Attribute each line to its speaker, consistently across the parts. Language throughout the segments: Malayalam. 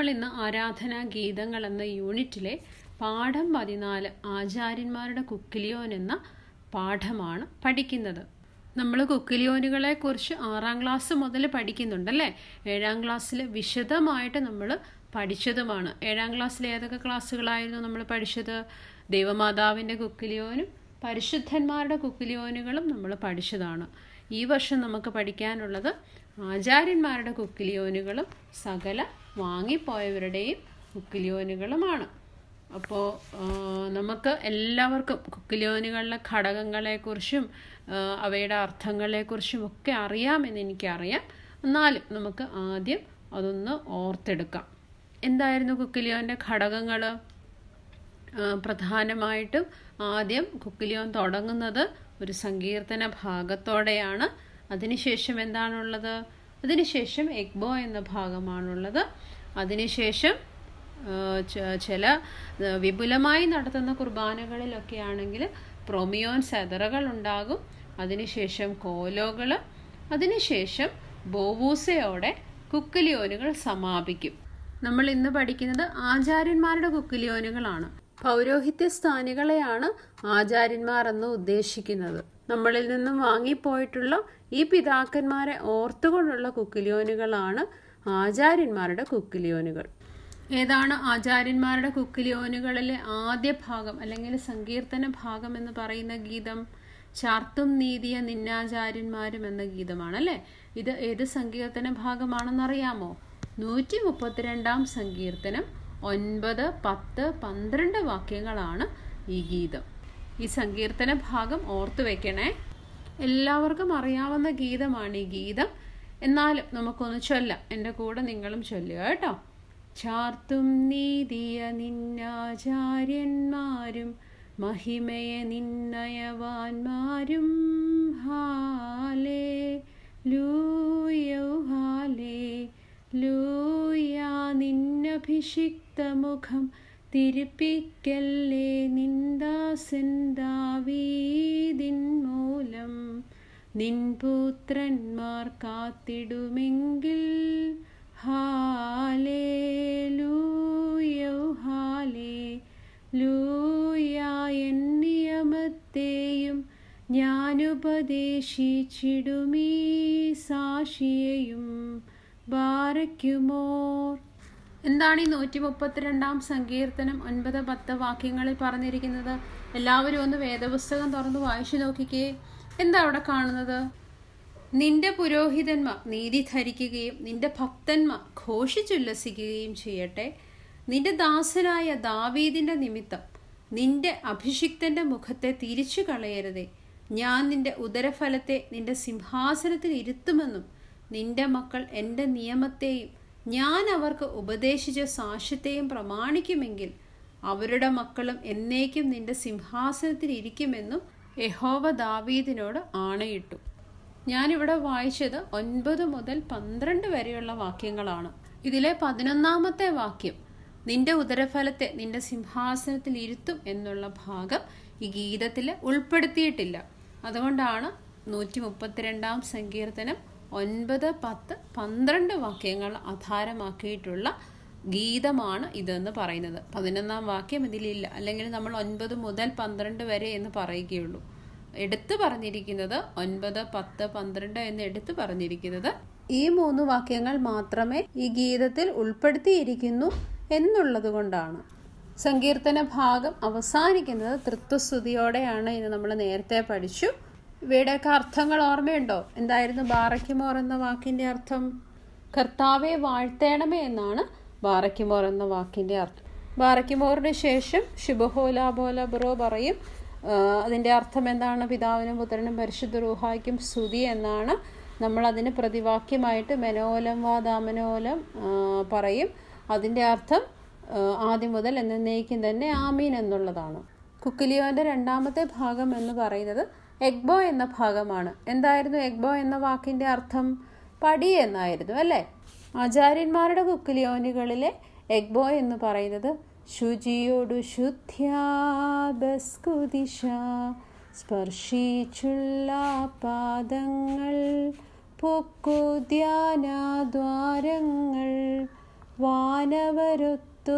Speaker 1: നമ്മൾ ഇന്ന് ആരാധനാ ഗീതങ്ങൾ എന്ന യൂണിറ്റിലെ പാഠം പതിനാല് ആചാര്യന്മാരുടെ കുക്കിലിയോൻ എന്ന പാഠമാണ് പഠിക്കുന്നത് നമ്മൾ കുക്കിലിയോനുകളെ കുറിച്ച് ആറാം ക്ലാസ് മുതൽ പഠിക്കുന്നുണ്ടല്ലേ ഏഴാം ക്ലാസ്സിൽ വിശദമായിട്ട് നമ്മൾ പഠിച്ചതുമാണ് ഏഴാം ക്ലാസ്സിൽ ഏതൊക്കെ ക്ലാസ്സുകളായിരുന്നു നമ്മൾ പഠിച്ചത് ദൈവമാതാവിൻ്റെ കുക്കിലിയോനും പരിശുദ്ധന്മാരുടെ കുക്കിലിയോനുകളും നമ്മൾ പഠിച്ചതാണ് ഈ വർഷം നമുക്ക് പഠിക്കാനുള്ളത് ആചാര്യന്മാരുടെ കുക്കിലിയോനുകളും സകല വാങ്ങിപ്പോയവരുടെയും കുക്കിലിയോനുകളുമാണ് അപ്പോൾ നമുക്ക് എല്ലാവർക്കും കുക്കിലിയോനുകളിലെ ഘടകങ്ങളെക്കുറിച്ചും അവയുടെ അർത്ഥങ്ങളെക്കുറിച്ചും ഒക്കെ അറിയാമെന്ന് എനിക്കറിയാം എന്നാലും നമുക്ക് ആദ്യം അതൊന്ന് ഓർത്തെടുക്കാം എന്തായിരുന്നു കുക്കിലിയോൻ്റെ ഘടകങ്ങൾ പ്രധാനമായിട്ടും ആദ്യം കുക്കിലിയോൻ തുടങ്ങുന്നത് ഒരു സങ്കീർത്തന ഭാഗത്തോടെയാണ് അതിനുശേഷം എന്താണുള്ളത് അതിനുശേഷം എഗ്ബോ എന്ന ഭാഗമാണുള്ളത് അതിനുശേഷം ചില വിപുലമായി നടത്തുന്ന കുർബാനകളിലൊക്കെ ആണെങ്കിൽ പ്രൊമിയോൻ സെതറകൾ ഉണ്ടാകും അതിനുശേഷം കോലോകൾ അതിനുശേഷം ബോവൂസയോടെ കുക്കിലിയോനുകൾ സമാപിക്കും നമ്മൾ ഇന്ന് പഠിക്കുന്നത് ആചാര്യന്മാരുടെ കുക്കിലിയോനുകളാണ് പൗരോഹിത്യ സ്ഥാനികളെയാണ് ആചാര്യന്മാർ എന്ന് ഉദ്ദേശിക്കുന്നത് നമ്മളിൽ നിന്നും വാങ്ങിപ്പോയിട്ടുള്ള ഈ പിതാക്കന്മാരെ ഓർത്തുകൊണ്ടുള്ള കുക്കിലിയോനുകളാണ് ആചാര്യന്മാരുടെ കുക്കിലിയോനുകൾ ഏതാണ് ആചാര്യന്മാരുടെ കുക്കിലിയോനുകളിലെ ആദ്യ ഭാഗം അല്ലെങ്കിൽ സങ്കീർത്തന ഭാഗം എന്ന് പറയുന്ന ഗീതം ചാർത്തും നീതിയ നിന്നാചാര്യന്മാരും എന്ന ഗീതമാണ് അല്ലേ ഇത് ഏത് സങ്കീർത്തന ഭാഗമാണെന്നറിയാമോ നൂറ്റി മുപ്പത്തിരണ്ടാം സങ്കീർത്തനം ഒൻപത് പത്ത് പന്ത്രണ്ട് വാക്യങ്ങളാണ് ഈ ഗീതം ഈ സങ്കീർത്തന ഭാഗം ഓർത്തു വെക്കണേ എല്ലാവർക്കും അറിയാവുന്ന ഗീതമാണ് ഈ ഗീതം എന്നാലും നമുക്കൊന്ന് ചൊല്ലാം എൻ്റെ കൂടെ നിങ്ങളും ചൊല്ലുക കേട്ടോ ചാർത്തും നീതിയ നിന്നാചാര്യന്മാരും മഹിമയ നിന്നയവാന്മാരും ഹാലേ ലൂയൗ ഹാലേ ലൂയാ നിന്നഭിഷിക്ത മുഖം തിരുപ്പിക്കല്ലേ നിന്ദാസൻ ദാവീദിൻ മൂലം നിൻ പുത്രന്മാർ കാത്തിടുമെങ്കിൽ ഹാലേ ലൂയൗ ഹാലേ ലൂയായൻ നിയമത്തെയും ഞാനുപദേശിച്ചിടുമീ സാക്ഷിയെയും ബാരയ്ക്കുമോർ എന്താണ് ഈ നൂറ്റി മുപ്പത്തിരണ്ടാം സങ്കീർത്തനം ഒൻപത് പത്ത് വാക്യങ്ങളിൽ പറഞ്ഞിരിക്കുന്നത് എല്ലാവരും ഒന്ന് വേദപുസ്തകം തുറന്ന് വായിച്ചു നോക്കിക്കേ എന്താ അവിടെ കാണുന്നത് നിന്റെ പുരോഹിതന്മാർ നീതി ധരിക്കുകയും നിന്റെ ഭക്തന്മാർ ഘോഷിച്ചുല്ലസിക്കുകയും ചെയ്യട്ടെ നിന്റെ ദാസനായ ദാവീദിന്റെ നിമിത്തം നിന്റെ അഭിഷിക്തന്റെ മുഖത്തെ തിരിച്ചു കളയരുതേ ഞാൻ നിന്റെ ഉദരഫലത്തെ നിന്റെ സിംഹാസനത്തിൽ ഇരുത്തുമെന്നും നിന്റെ മക്കൾ എൻ്റെ നിയമത്തെയും ഞാൻ അവർക്ക് ഉപദേശിച്ച സാക്ഷ്യത്തെയും പ്രമാണിക്കുമെങ്കിൽ അവരുടെ മക്കളും എന്നേക്കും നിന്റെ സിംഹാസനത്തിൽ ഇരിക്കുമെന്നും യഹോവ ദാവീദിനോട് ആണയിട്ടു ഞാനിവിടെ വായിച്ചത് ഒൻപത് മുതൽ പന്ത്രണ്ട് വരെയുള്ള വാക്യങ്ങളാണ് ഇതിലെ പതിനൊന്നാമത്തെ വാക്യം നിന്റെ ഉദരഫലത്തെ നിന്റെ സിംഹാസനത്തിൽ ഇരുത്തും എന്നുള്ള ഭാഗം ഈ ഗീതത്തിൽ ഉൾപ്പെടുത്തിയിട്ടില്ല അതുകൊണ്ടാണ് നൂറ്റി മുപ്പത്തിരണ്ടാം സങ്കീർത്തനം ഒൻപത് പത്ത് പന്ത്രണ്ട് വാക്യങ്ങൾ ആധാരമാക്കിയിട്ടുള്ള ഗീതമാണ് ഇതെന്ന് പറയുന്നത് പതിനൊന്നാം വാക്യം ഇതിലില്ല അല്ലെങ്കിൽ നമ്മൾ ഒൻപത് മുതൽ പന്ത്രണ്ട് വരെ എന്ന് പറയുകയുള്ളൂ എടുത്തു പറഞ്ഞിരിക്കുന്നത് ഒൻപത് പത്ത് പന്ത്രണ്ട് എന്ന് എടുത്തു പറഞ്ഞിരിക്കുന്നത് ഈ മൂന്ന് വാക്യങ്ങൾ മാത്രമേ ഈ ഗീതത്തിൽ ഉൾപ്പെടുത്തിയിരിക്കുന്നു എന്നുള്ളത് കൊണ്ടാണ് സങ്കീർത്തന ഭാഗം അവസാനിക്കുന്നത് തൃത്വസ്തുതിയോടെയാണ് ഇത് നമ്മൾ നേരത്തെ പഠിച്ചു ഇവയുടെയൊക്കെ അർത്ഥങ്ങൾ ഓർമ്മയുണ്ടോ എന്തായിരുന്നു ബാറയ്ക്കുമോർ എന്ന വാക്കിന്റെ അർത്ഥം കർത്താവെ വാഴ്ത്തേണമേ എന്നാണ് ബാറയ്ക്കുമോർ എന്ന വാക്കിന്റെ അർത്ഥം ബാറയ്ക്കുമോറിന് ശേഷം ശുഭഹോലാബോല ബ്രോ പറയും അതിൻ്റെ അർത്ഥം എന്താണ് പിതാവിനും പുത്രനും പരിശുദ്ധ റൂഹായ്ക്കും സ്തുതി എന്നാണ് നമ്മൾ അതിന് പ്രതിവാക്യമായിട്ട് മെനോലം വാദാമനോലം പറയും അതിൻ്റെ അർത്ഥം ആദ്യം മുതൽ എന്നേക്കും തന്നെ ആമീൻ എന്നുള്ളതാണ് കുക്കിലിയോന്റെ രണ്ടാമത്തെ ഭാഗം എന്ന് പറയുന്നത് എഗ്ബോ എന്ന ഭാഗമാണ് എന്തായിരുന്നു എഗ്ബോ എന്ന വാക്കിന്റെ അർത്ഥം പടി എന്നായിരുന്നു അല്ലേ ആചാര്യന്മാരുടെ കുക്കിലിയോനുകളിലെ എഗ്ബോ എന്ന് പറയുന്നത് ശുചിയോടു ശുദ്ധ്യാബസ്കുദിശ സ്പർശിച്ചുള്ള പാദങ്ങൾ പൊക്കുദ്യാനാദ്വാരങ്ങൾ വാനവരുത്തു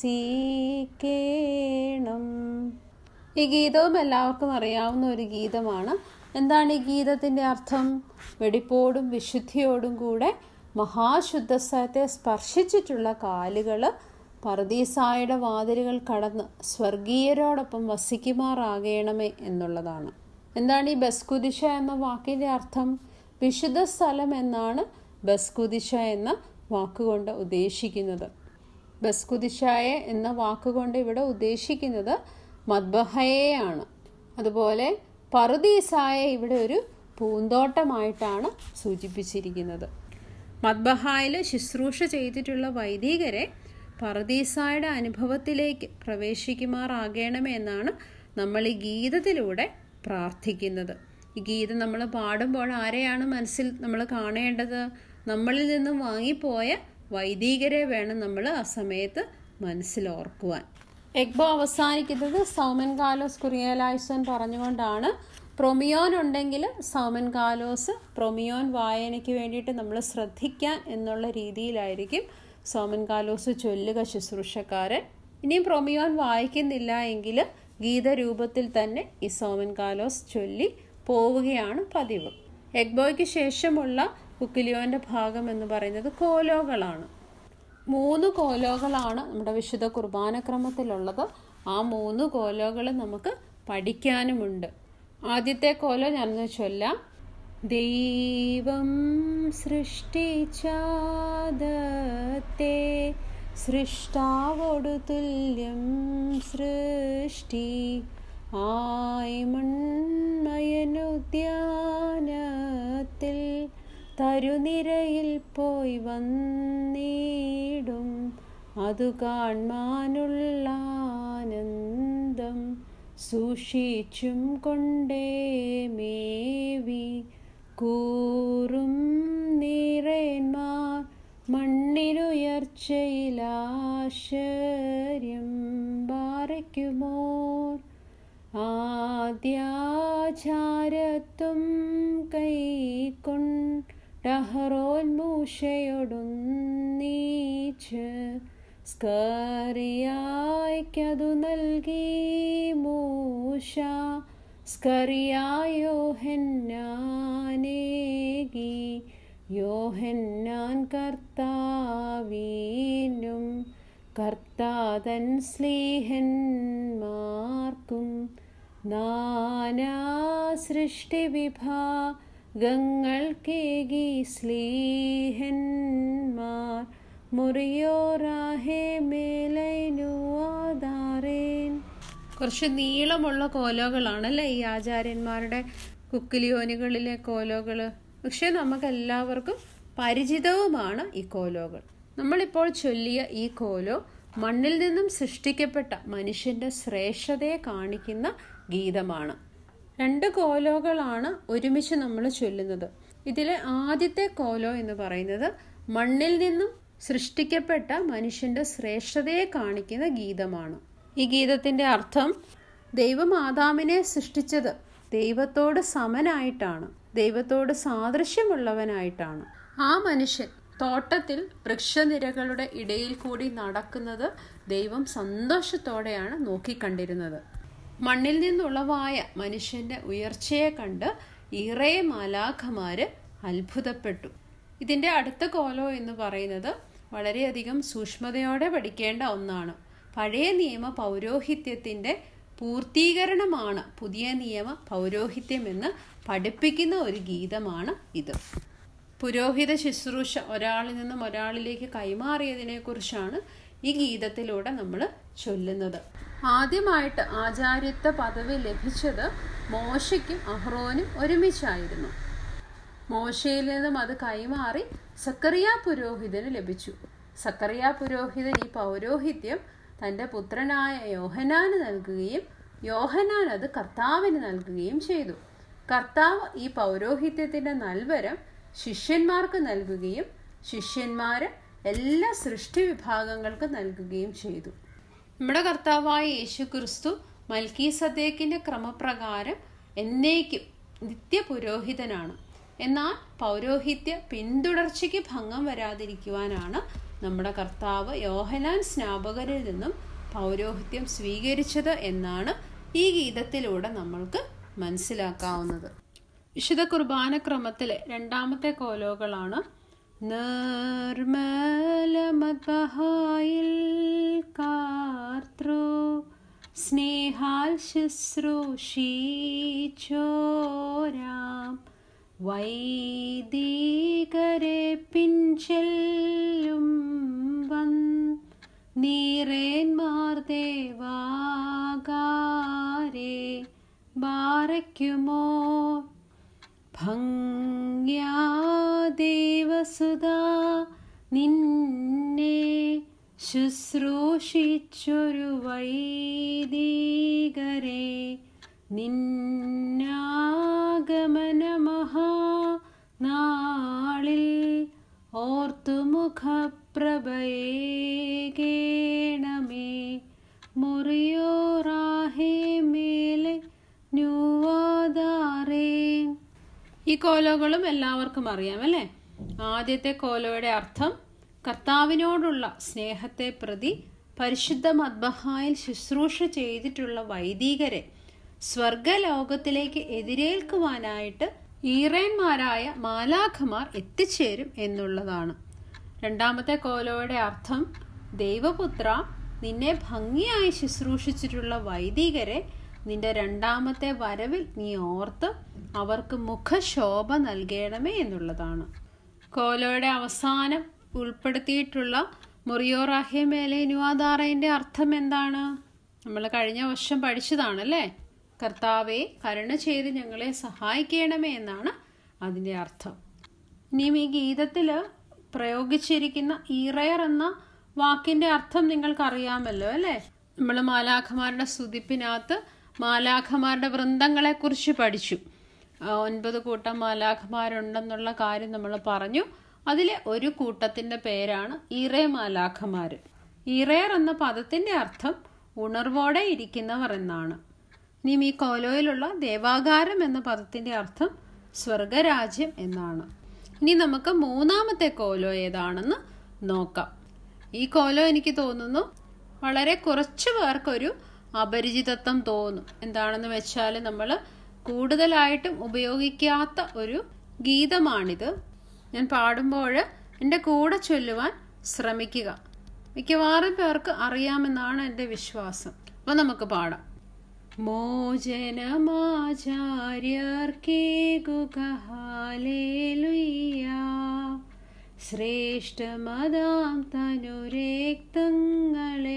Speaker 1: വസീക്കേണം ഈ ഗീതവും എല്ലാവർക്കും അറിയാവുന്ന ഒരു ഗീതമാണ് എന്താണ് ഈ ഗീതത്തിൻ്റെ അർത്ഥം വെടിപ്പോടും വിശുദ്ധിയോടും കൂടെ മഹാശുദ്ധസ്ഥലത്തെ സ്പർശിച്ചിട്ടുള്ള കാലുകൾ പർദീസായുടെ വാതിലുകൾ കടന്ന് സ്വർഗീയരോടൊപ്പം വസിക്കുമാറാകണമേ എന്നുള്ളതാണ് എന്താണ് ഈ ബസ്കുദിശ എന്ന വാക്കിൻ്റെ അർത്ഥം വിശുദ്ധ സ്ഥലം എന്നാണ് ബസ്കുദിശ എന്ന വാക്കുകൊണ്ട് ഉദ്ദേശിക്കുന്നത് ബസ്കുദിശായെ എന്ന വാക്കുകൊണ്ട് ഇവിടെ ഉദ്ദേശിക്കുന്നത് മദ്ബഹയെയാണ് അതുപോലെ പറുദീസായെ ഇവിടെ ഒരു പൂന്തോട്ടമായിട്ടാണ് സൂചിപ്പിച്ചിരിക്കുന്നത് മദ്ബഹായിൽ ശുശ്രൂഷ ചെയ്തിട്ടുള്ള വൈദികരെ പറുദീസായുടെ അനുഭവത്തിലേക്ക് പ്രവേശിക്കുമാറാകണമേ എന്നാണ് നമ്മൾ ഈ ഗീതത്തിലൂടെ പ്രാർത്ഥിക്കുന്നത് ഈ ഗീതം നമ്മൾ പാടുമ്പോൾ ആരെയാണ് മനസ്സിൽ നമ്മൾ കാണേണ്ടത് നമ്മളിൽ നിന്നും വാങ്ങിപ്പോയ വൈദികരെ വേണം നമ്മൾ ആ സമയത്ത് മനസ്സിൽ ഓർക്കുവാൻ എഗ്ബോ അവസാനിക്കുന്നത് സൗമൻ കാലോസ് കുറിയലായുസൻ പറഞ്ഞുകൊണ്ടാണ് പ്രൊമിയോൻ ഉണ്ടെങ്കിൽ സൗമൻ കാലോസ് പ്രൊമിയോൻ വായനയ്ക്ക് വേണ്ടിയിട്ട് നമ്മൾ ശ്രദ്ധിക്കാൻ എന്നുള്ള രീതിയിലായിരിക്കും സോമൻ കാലോസ് ചൊല്ലുക ശുശ്രൂഷക്കാരൻ ഇനിയും പ്രൊമിയോൻ വായിക്കുന്നില്ല എങ്കിൽ ഗീതരൂപത്തിൽ തന്നെ ഈ സോമൻ കാലോസ് ചൊല്ലി പോവുകയാണ് പതിവ് എഗ്ബോയ്ക്ക് ശേഷമുള്ള കുക്കിലിയോൻ്റെ ഭാഗം എന്ന് പറയുന്നത് കോലോകളാണ് മൂന്ന് കോലോകളാണ് നമ്മുടെ വിശുദ്ധ കുർബാനക്രമത്തിലുള്ളത് ആ മൂന്ന് കോലോകൾ നമുക്ക് പഠിക്കാനുമുണ്ട് ആദ്യത്തെ കോലോ ഞാനൊന്ന് ചൊല്ലാം ദൈവം സൃഷ്ടിച്ചാദത്തെ സൃഷ്ടാവോടു തുല്യം സൃഷ്ടി ആയി മൺമയനുദ്യാനത്തിൽ തരുനിരയിൽ പോയി വന്നിടും അതു കാൺമാനുള്ള ആനന്ദം സൂക്ഷിച്ചും കൊണ്ടേ മേവി കൂറും നീറേന്മാർ മണ്ണിനുയർച്ചയിലാശ്ചര്യം പാറയ്ക്കുമോർ ആദ്യാചാരത്വം കൈക്കൊണ്ടഹറോന്മൂഷയൊടുന്നീച്ച് സ്കറിയായ്ക്കതു നൽകി മൂഷ സ്കറിയായോ ഹെന്നാനേകി യോഹന്നാൻ കർത്താവീനും കർത്താതൻ സ്ലീഹന്മാർക്കും നാനാ സൃഷ്ടിവിഭാഗങ്ങൾക്കേകി സ്ലീഹന്മാർ മുറിയോറാഹേ മേലൈനുവാദാറേൻ കുറച്ച് നീളമുള്ള കോലോകളാണല്ലേ ഈ ആചാര്യന്മാരുടെ കുക്കിലിയോനുകളിലെ കോലോകൾ പക്ഷെ നമുക്ക് എല്ലാവർക്കും പരിചിതവുമാണ് ഈ കോലോകൾ നമ്മളിപ്പോൾ ചൊല്ലിയ ഈ കോലോ മണ്ണിൽ നിന്നും സൃഷ്ടിക്കപ്പെട്ട മനുഷ്യന്റെ ശ്രേഷ്ഠതയെ കാണിക്കുന്ന ഗീതമാണ് രണ്ട് കോലോകളാണ് ഒരുമിച്ച് നമ്മൾ ചൊല്ലുന്നത് ഇതിലെ ആദ്യത്തെ കോലോ എന്ന് പറയുന്നത് മണ്ണിൽ നിന്നും സൃഷ്ടിക്കപ്പെട്ട മനുഷ്യന്റെ ശ്രേഷ്ഠതയെ കാണിക്കുന്ന ഗീതമാണ് ഈ ഗീതത്തിന്റെ അർത്ഥം ദൈവം ആദാമിനെ സൃഷ്ടിച്ചത് ദൈവത്തോട് സമനായിട്ടാണ് ദൈവത്തോട് സാദൃശ്യമുള്ളവനായിട്ടാണ് ആ മനുഷ്യൻ തോട്ടത്തിൽ വൃക്ഷനിരകളുടെ ഇടയിൽ കൂടി നടക്കുന്നത് ദൈവം സന്തോഷത്തോടെയാണ് നോക്കിക്കണ്ടിരുന്നത് മണ്ണിൽ നിന്നുളവായ മനുഷ്യന്റെ ഉയർച്ചയെ കണ്ട് ഇറയെ മാലാഖമാര് അത്ഭുതപ്പെട്ടു ഇതിന്റെ അടുത്ത കോലോ എന്ന് പറയുന്നത് വളരെയധികം സൂക്ഷ്മതയോടെ പഠിക്കേണ്ട ഒന്നാണ് പഴയ നിയമ പൗരോഹിത്യത്തിന്റെ പൂർത്തീകരണമാണ് പുതിയ നിയമ പൗരോഹിത്യം എന്ന് പഠിപ്പിക്കുന്ന ഒരു ഗീതമാണ് ഇത് പുരോഹിത ശുശ്രൂഷ ഒരാളിൽ നിന്നും ഒരാളിലേക്ക് കൈമാറിയതിനെ കുറിച്ചാണ് ഈ ഗീതത്തിലൂടെ നമ്മൾ ചൊല്ലുന്നത് ആദ്യമായിട്ട് ആചാര്യത്വ പദവി ലഭിച്ചത് മോശയ്ക്കും അഹ്റോനും ഒരുമിച്ചായിരുന്നു മോശയിൽ നിന്നും അത് കൈമാറി സക്കറിയ പുരോഹിതന് ലഭിച്ചു സക്കറിയ പുരോഹിതൻ ഈ പൗരോഹിത്യം തൻ്റെ പുത്രനായ യോഹനാന് നൽകുകയും യോഹനാൻ അത് കർത്താവിന് നൽകുകയും ചെയ്തു കർത്താവ് ഈ പൗരോഹിത്യത്തിന്റെ നൽവരം ശിഷ്യന്മാർക്ക് നൽകുകയും ശിഷ്യന്മാര് എല്ലാ സൃഷ്ടി വിഭാഗങ്ങൾക്ക് നൽകുകയും ചെയ്തു നമ്മുടെ കർത്താവായ യേശു ക്രിസ്തു മൽക്കീ സദേക്കിന്റെ ക്രമപ്രകാരം എന്നേക്കും നിത്യപുരോഹിതനാണ് എന്നാൽ പൗരോഹിത്യ പിന്തുടർച്ചയ്ക്ക് ഭംഗം വരാതിരിക്കുവാനാണ് നമ്മുടെ കർത്താവ് യോഹനാൻ സ്നാപകരിൽ നിന്നും പൗരോഹിത്യം സ്വീകരിച്ചത് എന്നാണ് ഈ ഗീതത്തിലൂടെ നമ്മൾക്ക് മനസ്സിലാക്കാവുന്നത് വിശുദ്ധ കുർബാന ക്രമത്തിലെ രണ്ടാമത്തെ കോലോകളാണ് നിർമ്മലമദ്ബഹായിൽ കാർത്തൃ സ്നേഹാൽ ശുശ്രൂഷിച്ചോരാം വൈദികരെ പിൻചെല്ലും വൻ നീറേന്മാർ ദേവാകാരെ ബാറയ്ക്കുമോ ഭംഗ്യാ ദേവസുതാ നിന്നെ ശുശ്രൂഷിച്ചൊരു വൈദികരെ നിന്നാഗമന മഹാ നാളിൽ ഓർത്തുമുഖപ്രഭയേകേണമേ മുറിയോറാഹേ മേലെ ന്യൂവാദാറേൻ ഈ കോലോകളും എല്ലാവർക്കും അറിയാം അല്ലേ ആദ്യത്തെ കോലോയുടെ അർത്ഥം കർത്താവിനോടുള്ള സ്നേഹത്തെ പ്രതി പരിശുദ്ധ മദ്ബഹായിൽ ശുശ്രൂഷ ചെയ്തിട്ടുള്ള വൈദികരെ സ്വർഗലോകത്തിലേക്ക് എതിരേൽക്കുവാനായിട്ട് ഈറേന്മാരായ മാലാഖമാർ എത്തിച്ചേരും എന്നുള്ളതാണ് രണ്ടാമത്തെ കോലോയുടെ അർത്ഥം ദൈവപുത്ര നിന്നെ ഭംഗിയായി ശുശ്രൂഷിച്ചിട്ടുള്ള വൈദികരെ നിന്റെ രണ്ടാമത്തെ വരവിൽ നീ ഓർത്ത് അവർക്ക് മുഖശോഭ നൽകണമേ എന്നുള്ളതാണ് കോലോയുടെ അവസാനം ഉൾപ്പെടുത്തിയിട്ടുള്ള മുറിയോറാഹ്യ മേലെ നുവാദാറേന്റെ അർത്ഥം എന്താണ് നമ്മൾ കഴിഞ്ഞ വർഷം പഠിച്ചതാണല്ലേ കർത്താവെ കരുണ ചെയ്ത് ഞങ്ങളെ സഹായിക്കണമേ എന്നാണ് അതിൻ്റെ അർത്ഥം ഇനിയും ഈ ഗീതത്തിൽ പ്രയോഗിച്ചിരിക്കുന്ന ഈറയർ എന്ന വാക്കിന്റെ അർത്ഥം നിങ്ങൾക്കറിയാമല്ലോ അല്ലേ നമ്മൾ മാലാഖമാരുടെ സ്തുതിപ്പിനകത്ത് മാലാഖമാരുടെ വൃന്ദങ്ങളെ കുറിച്ച് പഠിച്ചു ഒൻപത് കൂട്ടം മാലാഖമാരുണ്ടെന്നുള്ള കാര്യം നമ്മൾ പറഞ്ഞു അതിലെ ഒരു കൂട്ടത്തിന്റെ പേരാണ് ഈറേ മാലാഖമാര് ഈറേർ എന്ന പദത്തിന്റെ അർത്ഥം ഉണർവോടെ ഇരിക്കുന്നവർ എന്നാണ് ഇനിയും ഈ കോലോയിലുള്ള ദേവാകാരം എന്ന പദത്തിന്റെ അർത്ഥം സ്വർഗരാജ്യം എന്നാണ് ഇനി നമുക്ക് മൂന്നാമത്തെ കോലോ ഏതാണെന്ന് നോക്കാം ഈ കോലോ എനിക്ക് തോന്നുന്നു വളരെ കുറച്ചു പേർക്കൊരു അപരിചിതത്വം തോന്നും എന്താണെന്ന് വെച്ചാൽ നമ്മൾ കൂടുതലായിട്ടും ഉപയോഗിക്കാത്ത ഒരു ഗീതമാണിത് ഞാൻ പാടുമ്പോൾ എൻ്റെ കൂടെ ചൊല്ലുവാൻ ശ്രമിക്കുക മിക്കവാറും പേർക്ക് അറിയാമെന്നാണ് എൻ്റെ വിശ്വാസം അപ്പോൾ നമുക്ക് പാടാം മോചനമാചാര്യർക്കേകുകഹാലേലുയ്യ ശ്രേഷ്ഠമതാം തനുരേക്തങ്ങളെ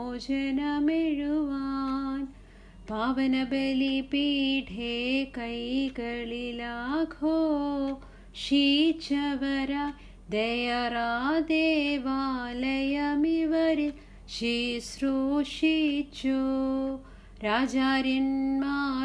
Speaker 1: മോചനമെഴുവാൻ പാവന ബലിപീഠേ കൈകളിലാഘോ ഷീച്ചവര ദയറാ ദേവാലയമിവരിൽ ശുശ്രൂഷിച്ചു രാജാര്യന്മാർ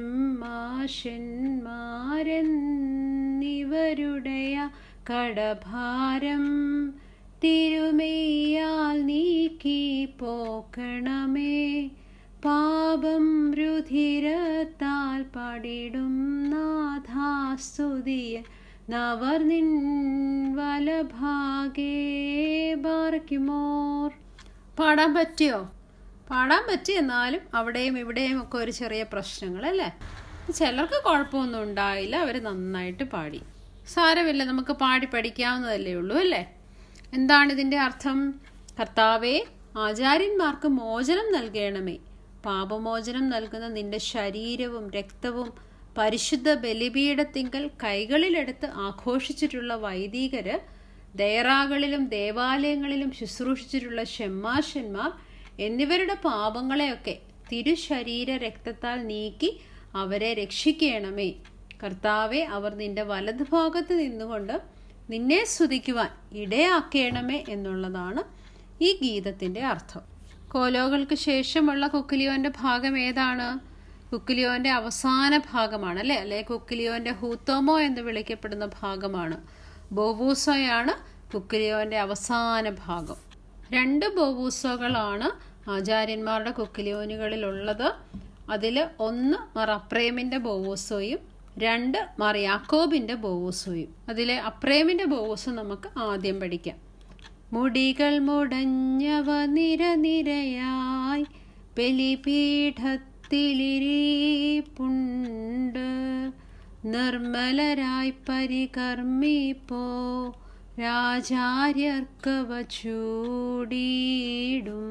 Speaker 1: ഷെമ്മാഷന്മാരെന്നിവരുടെയ കടഭാരം തിരുമെയ്യാൽ നീക്കി പോക്കണമേ പാപം രുധിരത്താൽ പാടിടും നാഥാസ്തുതിയ നവർ നിൻ വലഭാഗേ ബാർക്കുമോർ പാടാൻ പറ്റിയോ പാടാൻ പറ്റി എന്നാലും അവിടെയും ഇവിടെയും ഒക്കെ ഒരു ചെറിയ പ്രശ്നങ്ങൾ അല്ലേ ചിലർക്ക് കുഴപ്പമൊന്നും ഉണ്ടായില്ല അവർ നന്നായിട്ട് പാടി സാരമില്ല നമുക്ക് പാടി പഠിക്കാവുന്നതല്ലേ ഉള്ളൂ അല്ലേ എന്താണ് ഇതിൻ്റെ അർത്ഥം കർത്താവെ ആചാര്യന്മാർക്ക് മോചനം നൽകണമേ പാപമോചനം നൽകുന്ന നിന്റെ ശരീരവും രക്തവും പരിശുദ്ധ ബലിപീഠത്തിങ്കൽ കൈകളിലെടുത്ത് ആഘോഷിച്ചിട്ടുള്ള വൈദികര് ദയറാകളിലും ദേവാലയങ്ങളിലും ശുശ്രൂഷിച്ചിട്ടുള്ള ഷെമ്മാശന്മാർ എന്നിവരുടെ പാപങ്ങളെയൊക്കെ തിരുശരീര രക്തത്താൽ നീക്കി അവരെ രക്ഷിക്കണമേ കർത്താവെ അവർ നിന്റെ വലതുഭാഗത്ത് നിന്നുകൊണ്ട് നിന്നെ സ്തുതിക്കുവാൻ ഇടയാക്കണമേ എന്നുള്ളതാണ് ഈ ഗീതത്തിന്റെ അർത്ഥം കോലോകൾക്ക് ശേഷമുള്ള കുക്കിലിയോന്റെ ഭാഗം ഏതാണ് കുക്കിലിയോന്റെ അവസാന ഭാഗമാണ് അല്ലെ അല്ലെ കുക്കിലിയോന്റെ ഹൂത്തോമോ എന്ന് വിളിക്കപ്പെടുന്ന ഭാഗമാണ് ബോവൂസോയാണ് കുക്കിലിയോന്റെ അവസാന ഭാഗം രണ്ട് ബോവൂസോകളാണ് ആചാര്യന്മാരുടെ കുക്കിലിയോനുകളിലുള്ളത് അതിൽ ഒന്ന് മർ അപ്രേമിന്റെ ബോവൂസോയും രണ്ട് മർ യാക്കോബിന്റെ ബോവൂസോയും അതിലെ അപ്രേമിന്റെ ബോവൂസോ നമുക്ക് ആദ്യം പഠിക്കാം മുടികൾ മുടഞ്ഞവ നിരനിരയായി ബലിപീഠത്തിലിരിപ്പുണ്ട് നിർമ്മലരായി പരികർമ്മിപ്പോ രാജാര്യർക്കവ ചൂടിയിടും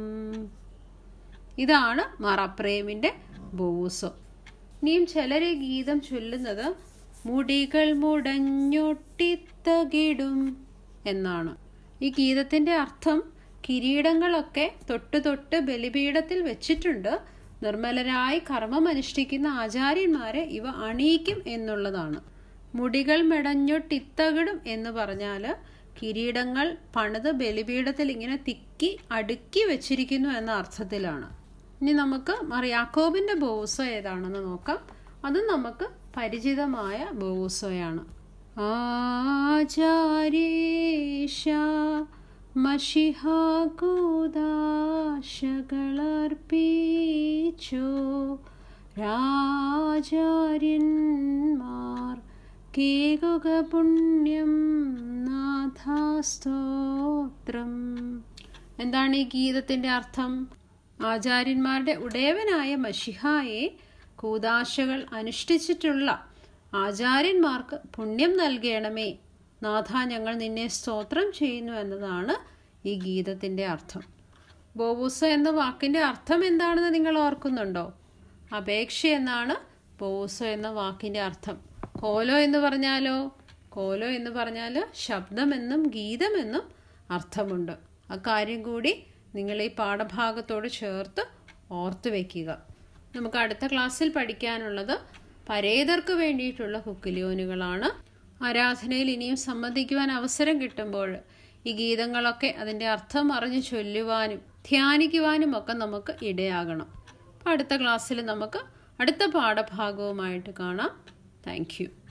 Speaker 1: ഇതാണ് മറപ്രേമിൻ്റെ ബോസോ ഇനിയും ചിലരെ ഗീതം ചൊല്ലുന്നത് മുടികൾ മുടഞ്ഞൊട്ടിത്തകിടും എന്നാണ് ഈ ഗീതത്തിൻ്റെ അർത്ഥം കിരീടങ്ങളൊക്കെ തൊട്ട് തൊട്ട് ബലിപീഠത്തിൽ വെച്ചിട്ടുണ്ട് നിർമ്മലരായി കർമ്മമനുഷ്ഠിക്കുന്ന ആചാര്യന്മാരെ ഇവ അണിയിക്കും എന്നുള്ളതാണ് മുടികൾ മെടഞ്ഞൊട്ടിത്തകിടും എന്ന് പറഞ്ഞാൽ കിരീടങ്ങൾ പണിത് ബലിപീഠത്തിൽ ഇങ്ങനെ തിക്കി അടുക്കി വെച്ചിരിക്കുന്നു എന്ന അർത്ഥത്തിലാണ് ഇനി നമുക്ക് മറിയാക്കോബിൻ്റെ ബോസോ ഏതാണെന്ന് നോക്കാം അതും നമുക്ക് പരിചിതമായ ബോസോയാണ് ആചാര്യേഷ മഷിഹാകൂദാശകളർപ്പിച്ചോ രാജാര്യന്മാർ കേകുക പുണ്യം നാഥാസ്തോത്രം എന്താണ് ഈ ഗീതത്തിൻ്റെ അർത്ഥം ആചാര്യന്മാരുടെ ഉടയവനായ മഷിഹായെ കൂതാശകൾ അനുഷ്ഠിച്ചിട്ടുള്ള ആചാര്യന്മാർക്ക് പുണ്യം നൽകണമേ നാഥ ഞങ്ങൾ നിന്നെ സ്തോത്രം ചെയ്യുന്നു എന്നതാണ് ഈ ഗീതത്തിൻ്റെ അർത്ഥം ബോബൂസ എന്ന വാക്കിൻ്റെ അർത്ഥം എന്താണെന്ന് നിങ്ങൾ ഓർക്കുന്നുണ്ടോ അപേക്ഷ എന്നാണ് ബോസ എന്ന വാക്കിൻ്റെ അർത്ഥം കോലോ എന്ന് പറഞ്ഞാലോ കോലോ എന്ന് പറഞ്ഞാൽ ശബ്ദമെന്നും ഗീതമെന്നും അർത്ഥമുണ്ട് അക്കാര്യം കൂടി നിങ്ങൾ ഈ പാഠഭാഗത്തോട് ചേർത്ത് ഓർത്തു വയ്ക്കുക നമുക്ക് അടുത്ത ക്ലാസ്സിൽ പഠിക്കാനുള്ളത് പരേതർക്ക് വേണ്ടിയിട്ടുള്ള കുക്കിലിയോനുകളാണ് ആരാധനയിൽ ഇനിയും സംബന്ധിക്കുവാൻ അവസരം കിട്ടുമ്പോൾ ഈ ഗീതങ്ങളൊക്കെ അതിൻ്റെ അർത്ഥം അറിഞ്ഞു ചൊല്ലുവാനും ധ്യാനിക്കുവാനും ഒക്കെ നമുക്ക് ഇടയാകണം അപ്പോൾ അടുത്ത ക്ലാസ്സിൽ നമുക്ക് അടുത്ത പാഠഭാഗവുമായിട്ട് കാണാം താങ്ക്